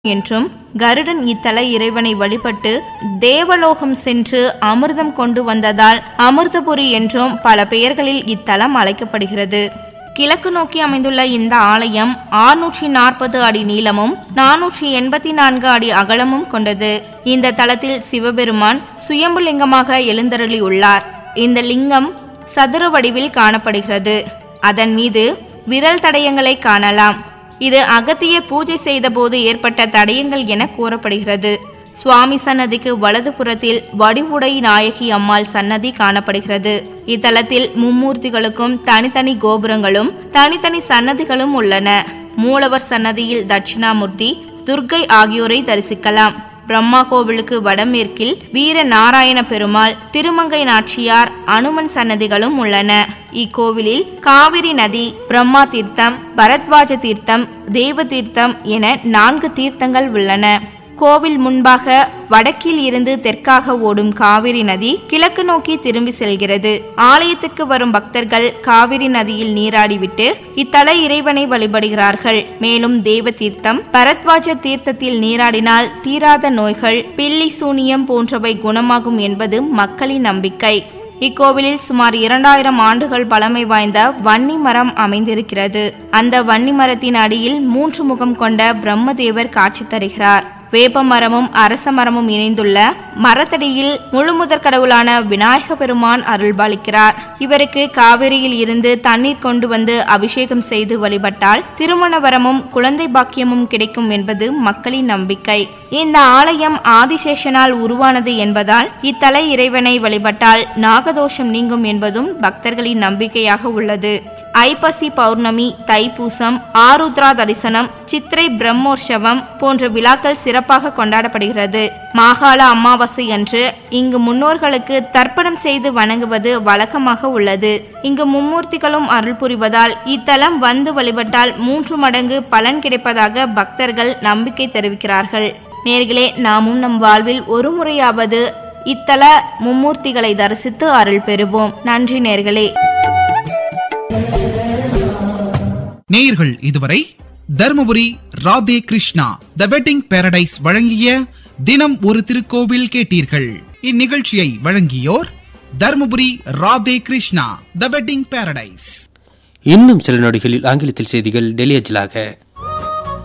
என்றும் கருடன் இத்தல இறைவனை வழிபட்டு தேவலோகம் சென்று அமிர்தம் கொண்டு வந்ததால் அமிர்தபுரி என்றும் பல பெயர்களில் இத்தலம் அழைக்கப்படுகிறது கிழக்கு நோக்கி அமைந்துள்ள இந்த ஆலயம் ஆறுநூற்றி நாற்பது அடி நீளமும் நானூற்றி எண்பத்தி நான்கு அடி அகலமும் கொண்டது இந்த தலத்தில் சிவபெருமான் சுயம்புலிங்கமாக எழுந்தருளி உள்ளார் இந்த லிங்கம் சதுர வடிவில் காணப்படுகிறது அதன் மீது விரல் தடயங்களை காணலாம் இது அகத்தியர் பூஜை செய்தபோது ஏற்பட்ட தடயங்கள் என கூறப்படுகிறது சுவாமி சன்னதிக்கு வலது புறத்தில் வடிவுடை நாயகி அம்மாள் சன்னதி காணப்படுகிறது இத்தலத்தில் மும்மூர்த்திகளுக்கும் தனித்தனி கோபுரங்களும் தனித்தனி சன்னதிகளும் உள்ளன மூலவர் சன்னதியில் தட்சிணாமூர்த்தி துர்க்கை ஆகியோரை தரிசிக்கலாம் பிரம்மா கோவிலுக்கு வடமேற்கில் வீர நாராயண பெருமாள் திருமங்கை நாச்சியார் அனுமன் சன்னதிகளும் உள்ளன இக்கோவிலில் காவிரி நதி பிரம்மா தீர்த்தம் பரத்வாஜ தீர்த்தம் தேவ தீர்த்தம் என நான்கு தீர்த்தங்கள் உள்ளன கோவில் முன்பாக வடக்கில் இருந்து தெற்காக ஓடும் காவிரி நதி கிழக்கு நோக்கி திரும்பி செல்கிறது ஆலயத்துக்கு வரும் பக்தர்கள் காவிரி நதியில் நீராடிவிட்டு இத்தல இறைவனை வழிபடுகிறார்கள் மேலும் தேவ தீர்த்தம் பரத்வாஜ தீர்த்தத்தில் நீராடினால் தீராத நோய்கள் பில்லி சூனியம் போன்றவை குணமாகும் என்பது மக்களின் நம்பிக்கை இக்கோவிலில் சுமார் இரண்டாயிரம் ஆண்டுகள் பழமை வாய்ந்த வன்னி மரம் அமைந்திருக்கிறது அந்த வன்னி மரத்தின் அடியில் மூன்று முகம் கொண்ட பிரம்மதேவர் காட்சி தருகிறார் வேப்ப மரமும் அரச மரமும் இணைந்துள்ள மரத்தடியில் முழுமுதற் கடவுளான விநாயக பெருமான் அருள்பாலிக்கிறார் இவருக்கு காவிரியில் இருந்து தண்ணீர் கொண்டு வந்து அபிஷேகம் செய்து வழிபட்டால் திருமண வரமும் குழந்தை பாக்கியமும் கிடைக்கும் என்பது மக்களின் நம்பிக்கை இந்த ஆலயம் ஆதிசேஷனால் உருவானது என்பதால் இத்தல இறைவனை வழிபட்டால் நாகதோஷம் நீங்கும் என்பதும் பக்தர்களின் நம்பிக்கையாக உள்ளது ஐப்பசி பௌர்ணமி தைப்பூசம் ஆருத்ரா தரிசனம் சித்திரை பிரம்மோற்சவம் போன்ற விழாக்கள் சிறப்பாக கொண்டாடப்படுகிறது மாகாள அமாவாசை அன்று இங்கு முன்னோர்களுக்கு தர்ப்பணம் செய்து வணங்குவது வழக்கமாக உள்ளது இங்கு மும்மூர்த்திகளும் அருள் புரிவதால் இத்தலம் வந்து வழிபட்டால் மூன்று மடங்கு பலன் கிடைப்பதாக பக்தர்கள் நம்பிக்கை தெரிவிக்கிறார்கள் நேர்களே நாமும் நம் வாழ்வில் ஒரு முறையாவது இத்தல மும்மூர்த்திகளை தரிசித்து அருள் பெறுவோம் நன்றி நேர்களே நேயர்கள் இதுவரை Dharmapuri Radhe Krishna the wedding paradise வழங்கிய தினம் ஒரு திருக்கோவில் கேட்டீர்கள் இந்நிகழ்ச்சியை வழங்கியோர் Dharmapuri Radhe Krishna the wedding paradise இன்னும் சில நொடிகளில் ஆங்கிலத்தில் செய்திகள் டெல்லி அஞ்சலாக